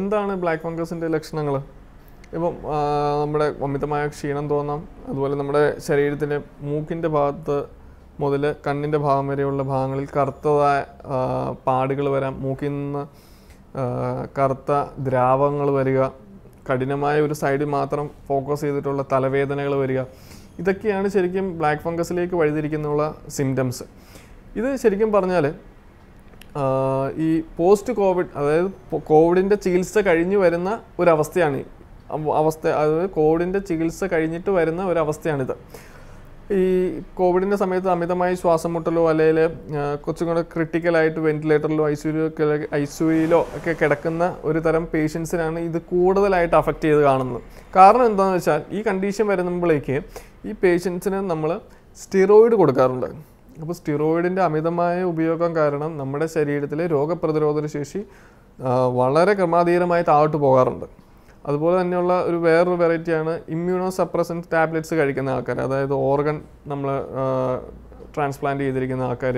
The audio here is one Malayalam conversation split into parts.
എന്താണ് ബ്ലാക്ക് ഫംഗസിൻ്റെ ലക്ഷണങ്ങൾ ഇപ്പം ആ, നമ്മുടെ അമിതമായ ക്ഷീണം തോന്നാം അതുപോലെ നമ്മുടെ ശരീരത്തിൻ്റെ മൂക്കിൻ്റെ ഭാഗത്ത് മുതൽ കണ്ണിൻ്റെ ഭാഗം വരെയുള്ള ഭാഗങ്ങളിൽ കറുത്തതായ പാടുകൾ വരാം മൂക്കിൽ നിന്ന് ആ, കറുത്ത ദ്രാവകങ്ങൾ വരിക കഠിനമായ ഒരു സൈഡിൽ മാത്രം ഫോക്കസ് ചെയ്തിട്ടുള്ള തലവേദനകൾ വരിക ഇതൊക്കെയാണ് ശരിക്കും ബ്ലാക്ക് ഫംഗസിലേക്ക് വഴിതിരിക്കുന്നുള്ള സിംറ്റംസ് ഇത് ശരിക്കും പറഞ്ഞാൽ ആഹ് ഈ പോസ്റ്റ് കോവിഡ് അതായത് പൊ- കോവിഡിൻ്റെ ചികിത്സ കഴിഞ്ഞ് വരുന്ന ഒരവസ്ഥയാണ് ഈ അവ- അവസ്ഥ അതായത് കോവിഡിൻ്റെ ചികിത്സ കഴിഞ്ഞിട്ട് വരുന്ന ഒരവസ്ഥയാണിത് ഈ കോവിഡിൻ്റെ സമയത്ത് അമിതമായി ശ്വാസം മുട്ടലോ അല്ലെങ്കിൽ കുറച്ചും കൂടെ ക്രിട്ടിക്കലായിട്ട് വെന്റിലേറ്ററിലോ ഐ സിയിലോ ഐ സിയിലോ ഒക്കെ കിടക്കുന്ന ഒരു തരം പേഷ്യൻസിനാണ് ഇത് കൂടുതലായിട്ട് അഫക്റ്റ് ചെയ്ത് കാണുന്നത് കാരണം എന്താണെന്ന് വെച്ചാൽ ഈ കണ്ടീഷൻ വരുമ്പോഴേക്ക് ഈ പേഷ്യൻസിന് നമ്മൾ സ്റ്റിറോയിഡ് കൊടുക്കാറുണ്ട് അപ്പോൾ സ്റ്റിറോയിഡിൻ്റെ അമിതമായ ഉപയോഗം കാരണം നമ്മുടെ ശരീരത്തിലെ രോഗപ്രതിരോധ ശേഷി ആ, വളരെ ക്രമാതീതമായി താഴോട്ട് പോകാറുണ്ട് അതുപോലെ തന്നെയുള്ള ഒരു വേറൊരു വെറൈറ്റിയാണ് ഇമ്മ്യൂണോ സപ്രസൻറ്റ് ടാബ്ലറ്റ്സ് കഴിക്കുന്ന ആൾക്കാർ അതായത് ഓർഗൻ നമ്മൾ ട്രാൻസ്പ്ലാന്റ് ചെയ്തിരിക്കുന്ന ആൾക്കാർ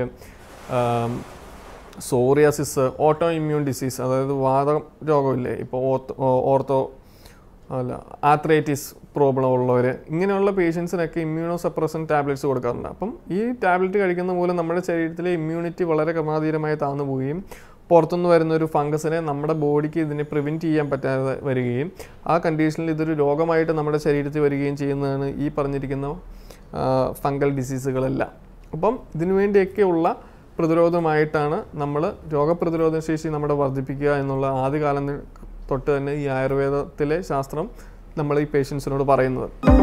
സോറിയാസിസ് ഓട്ടോ ഇമ്മ്യൂൺ ഡിസീസ് അതായത് വാത രോഗമില്ലേ ഇപ്പോൾ ഓർത്തോ ഓർത്തോ അല്ല ആത്രൈറ്റിസ് പ്രോബ്ലം ഉള്ളവർ ഇങ്ങനെയുള്ള പേഷ്യൻസിനൊക്കെ ഇമ്മ്യൂണോ സപ്രസൻ ടാബ്ലറ്റ്സ് കൊടുക്കാറുണ്ട് അപ്പം ഈ ടാബ്ലറ്റ് കഴിക്കുന്ന മൂലം നമ്മുടെ ശരീരത്തിലെ ഇമ്മ്യൂണിറ്റി വളരെ ക്രമാതീതമായി താഴ്ന്നു പോവുകയും പുറത്തുനിന്ന് വരുന്ന ഒരു ഫംഗസിനെ നമ്മുടെ ബോഡിക്ക് ഇതിനെ പ്രിവെൻറ്റ് ചെയ്യാൻ പറ്റാതെ വരികയും ആ കണ്ടീഷനിൽ ഇതൊരു രോഗമായിട്ട് നമ്മുടെ ശരീരത്തിൽ വരികയും ചെയ്യുന്നതാണ് ഈ പറഞ്ഞിരിക്കുന്ന ഫംഗൽ ഡിസീസുകളെല്ലാം അപ്പം ഇതിനു വേണ്ടിയൊക്കെയുള്ള പ്രതിരോധമായിട്ടാണ് നമ്മൾ രോഗപ്രതിരോധ ശേഷി നമ്മുടെ വർദ്ധിപ്പിക്കുക എന്നുള്ള ആദ്യകാലം തൊട്ട് തന്നെ ഈ ആയുർവേദത്തിലെ ശാസ്ത്രം നമ്മൾ ഈ പേഷ്യൻസിനോട് പറയുന്നത്